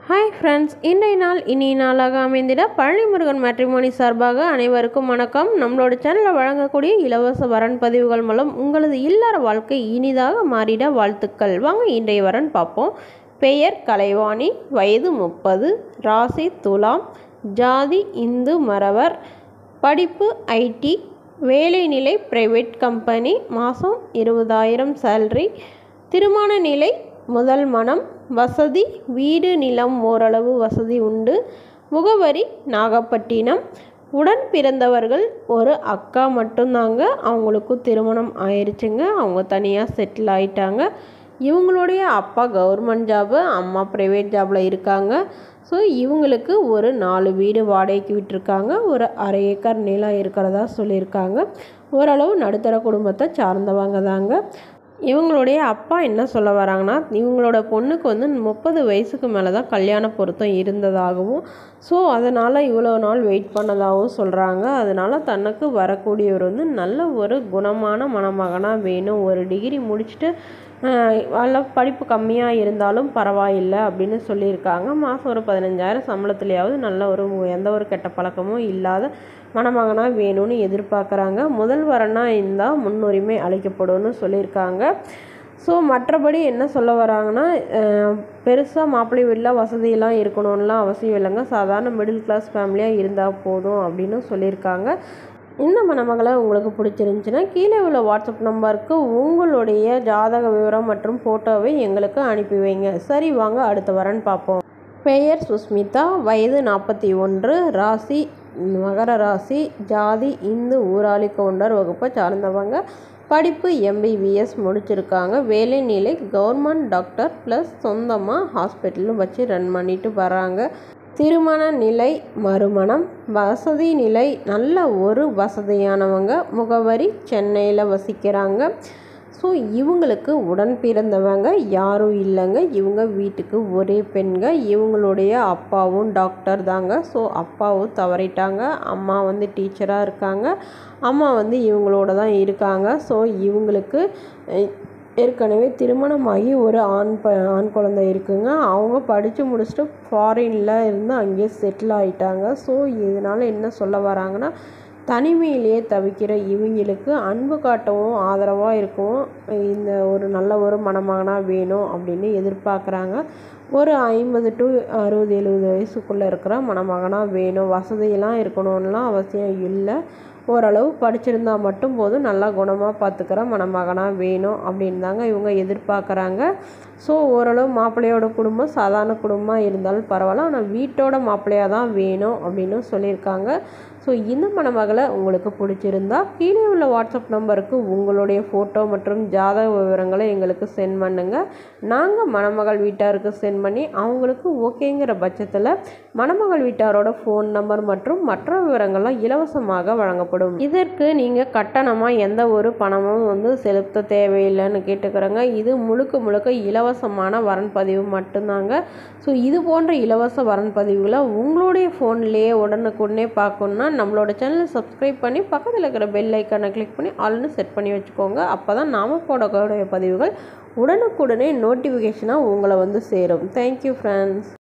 hi friends இன்றைய நாள் இனிய நாளாக அமைந்திட பழனி முருகன் மேட்ரிமோனி சார்பாக அனைவருக்கும் வணக்கம் நம்மளோட சேனலில் வழங்கக்கூடிய இலவச வரன் பதிவுகள் மூலம் உங்களது இல்லற வாழ்க்கை இனிதாக மாறிட வாழ்த்துக்கள் வாங்க இன்றைய வரன் பார்ப்போம் பெயர் கலைவாணி வயது முப்பது ராசி துலாம் ஜாதி இந்து மறவர் படிப்பு ஐடி வேலை நிலை பிரைவேட் கம்பெனி மாதம் இருபதாயிரம் சேல்ரி திருமண நிலை முதல் மனம் வசதி வீடு நிலம் ஓரளவு வசதி உண்டு முகவரி நாகப்பட்டினம் உடன் பிறந்தவர்கள் ஒரு அக்கா மட்டும்தாங்க அவங்களுக்கு திருமணம் ஆயிடுச்சுங்க அவங்க தனியாக செட்டில் ஆயிட்டாங்க இவங்களுடைய அப்பா கவர்மெண்ட் ஜாபு அம்மா ப்ரைவேட் ஜாபில் இருக்காங்க ஸோ இவங்களுக்கு ஒரு நாலு வீடு வாடகைக்கு விட்டுருக்காங்க ஒரு அரை ஏக்கர் நிலம் இருக்கிறதா சொல்லியிருக்காங்க ஓரளவு நடுத்தர குடும்பத்தை சார்ந்தவங்க தாங்க இவங்களுடைய அப்பா என்ன சொல்ல வராங்கன்னா இவங்களோட பொண்ணுக்கு வந்து முப்பது வயசுக்கு மேலே தான் கல்யாண பொருத்தம் இருந்ததாகவும் ஸோ அதனால் இவ்வளோ நாள் வெயிட் பண்ணதாகவும் சொல்கிறாங்க அதனால் தனக்கு வரக்கூடியவர் வந்து நல்ல ஒரு குணமான மணமகனாக வேணும் ஒரு டிகிரி முடிச்சுட்டு நல்ல படிப்பு கம்மியாக இருந்தாலும் பரவாயில்லை அப்படின்னு சொல்லியிருக்காங்க மாதம் ஒரு பதினஞ்சாயிரம் சம்பளத்துலையாவது நல்ல ஒரு எந்த ஒரு கெட்ட பழக்கமும் இல்லாத மணமகனாக வேணும்னு எதிர்பார்க்குறாங்க முதல் வரனாக இருந்தால் முன்னுரிமை அளிக்கப்படும்னு சொல்லியிருக்காங்க ஸோ மற்றபடி என்ன சொல்ல வராங்கன்னா பெருசாக மாப்பிள்ளை வீட்டில் வசதியெல்லாம் இருக்கணும்லாம் அவசியம் இல்லைங்க சாதாரண மிடில் கிளாஸ் ஃபேமிலியாக இருந்தால் போதும் அப்படின்னு சொல்லியிருக்காங்க இந்த மணமகளை உங்களுக்கு பிடிச்சிருந்துச்சின்னா கீழே உள்ள வாட்ஸ்அப் நம்பருக்கு உங்களுடைய ஜாதக விவரம் மற்றும் ஃபோட்டோவை எங்களுக்கு அனுப்பி வைங்க சரி வாங்க அடுத்த வரன் பார்ப்போம் பெயர் சுஸ்மிதா வயது நாற்பத்தி ஒன்று ராசி மகர ராசி ஜாதி இந்து ஊராளி கவுண்டர் வகுப்பை சார்ந்தவங்க படிப்பு எம்பிபிஎஸ் முடிச்சிருக்காங்க வேலை நிலை கவர்மெண்ட் டாக்டர் ப்ளஸ் சொந்தமாக ஹாஸ்பிட்டலும் வச்சு ரன் பண்ணிட்டு வராங்க திருமண நிலை மறுமணம் வசதி நிலை நல்ல ஒரு வசதியானவங்க முகவரி சென்னையில் வசிக்கிறாங்க ஸோ இவங்களுக்கு உடன் பிறந்தவங்க யாரும் இல்லைங்க இவங்க வீட்டுக்கு ஒரே பெண்க இவங்களுடைய அப்பாவும் டாக்டர் தாங்க ஸோ அப்பாவும் தவறிட்டாங்க அம்மா வந்து டீச்சராக இருக்காங்க அம்மா வந்து இவங்களோட தான் இருக்காங்க ஸோ இவங்களுக்கு ஏற்கனவே திருமணமாகி ஒரு ஆண் ப ஆண் குழந்தை இருக்குங்க அவங்க படித்து முடிச்சுட்டு ஃபாரினில் இருந்து அங்கேயே செட்டில் ஆகிட்டாங்க ஸோ இதனால் என்ன சொல்ல வராங்கன்னா தனிமையிலேயே தவிக்கிற இவங்களுக்கு அன்பு காட்டவும் ஆதரவாக இருக்கவும் இந்த ஒரு நல்ல ஒரு மணமகனாக வேணும் அப்படின்னு எதிர்பார்க்குறாங்க ஒரு ஐம்பது டு அறுபது எழுபது வயசுக்குள்ளே இருக்கிற மணமகனாக வேணும் வசதியெல்லாம் இருக்கணும்லாம் அவசியம் இல்லை ஓரளவு படிச்சிருந்தா மட்டும் போதும் நல்லா குணமாக பார்த்துக்கிற மணமகனாக வேணும் அப்படின்னு தாங்க இவங்க எதிர்பார்க்குறாங்க ஸோ ஓரளவு மாப்பிள்ளையோட குடும்பம் சாதாரண குடும்பமாக இருந்தாலும் பரவாயில்ல ஆனால் வீட்டோட மாப்பிள்ளையாக தான் வேணும் அப்படின்னு சொல்லியிருக்காங்க ஸோ இந்த மணமகளை உங்களுக்கு பிடிச்சிருந்தா கீழே உள்ள வாட்ஸ்அப் நம்பருக்கு உங்களுடைய ஃபோட்டோ மற்றும் ஜாதக விவரங்களை எங்களுக்கு சென்ட் பண்ணுங்கள் நாங்கள் மணமகள் வீட்டாருக்கு சென்ட் பண்ணி அவங்களுக்கு ஓகேங்கிற பட்சத்தில் மணமகள் வீட்டாரோட ஃபோன் நம்பர் மற்றும் மற்ற விவரங்கள்லாம் இலவசமாக வழங்கப்படும் இதற்கு நீங்கள் கட்டணமாக எந்த ஒரு பணமும் வந்து செலுத்த தேவையில்லைன்னு கேட்டுக்கிறேங்க இது முழுக்க முழுக்க இலவசமான வரன் பதிவு மட்டும்தாங்க ஸோ இது போன்ற இலவச வரன் பதிவுகளை உங்களுடைய ஃபோன்லேயே உடனுக்குடனே பார்க்கணுன்னா நம்மளோட சேனலை சப்ஸ்கிரைப் பண்ணி பக்கத்தில் இருக்கிற பெல் ஐக்கானை கிளிக் பண்ணி ஆல்னு செட் பண்ணி வச்சுக்கோங்க அப்போ தான் நாம் போடக்கூடிய பதிவுகள் உடனுக்குடனே நோட்டிஃபிகேஷனாக உங்களை வந்து சேரும் தேங்க்யூ ஃப்ரெண்ட்ஸ்